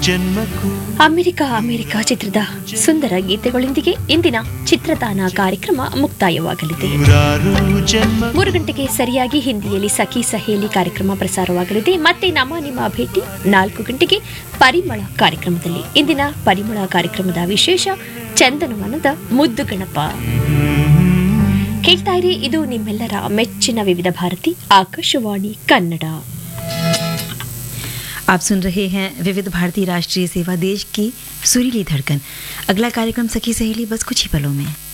ಜನ್ಮಕ್ಕೂ America America ಚಿತ್ರದ ಸುಂದರ ಗೀತೆಗಳೊಂದಿಗೆ ಇಂದಿನ ಚಿತ್ರತಾಣ ಕಾರ್ಯಕ್ರಮ ಮುಕ್ತಾಯವಾಗಲಿದೆ ನೂರಾರು ಜನ್ಮ ಮೂರು ಗಂಟೆಗೆ ಸರಿಯಾಗಿ ಹಿಂದಿಯಲ್ಲಿ ಸಖಿ ಸಹೇಲಿ ಕಾರ್ಯಕ್ರಮ ಪ್ರಸಾರವಾಗಲಿದೆ ಮತ್ತೆ ನಮ್ಮ ನಿಮ್ಮ ಭೇಟಿ ನಾಲ್ಕು ಗಂಟೆಗೆ ಪರಿಮಳ ಕಾರ್ಯಕ್ರಮದಲ್ಲಿ ಇಂದಿನ ಪರಿಮಳ ಕಾರ್ಯಕ್ರಮದ ವಿಶೇಷ ಚಂದನವನದ ಮುದ್ದು ಗಣಪ ಕೇಳ್ತಾ ಇರಿ ಇದು ನಿಮ್ಮೆಲ್ಲರ ಮೆಚ್ಚಿನ ವಿವಿಧ ಭಾರತಿ ಆಕಾಶವಾಣಿ ಕನ್ನಡ आप सुन रहे हैं विविध भारती राष्ट्रीय सेवा देश की सुरीली धड़कन अगला कार्यक्रम सखी सहेली बस कुछ ही पलों में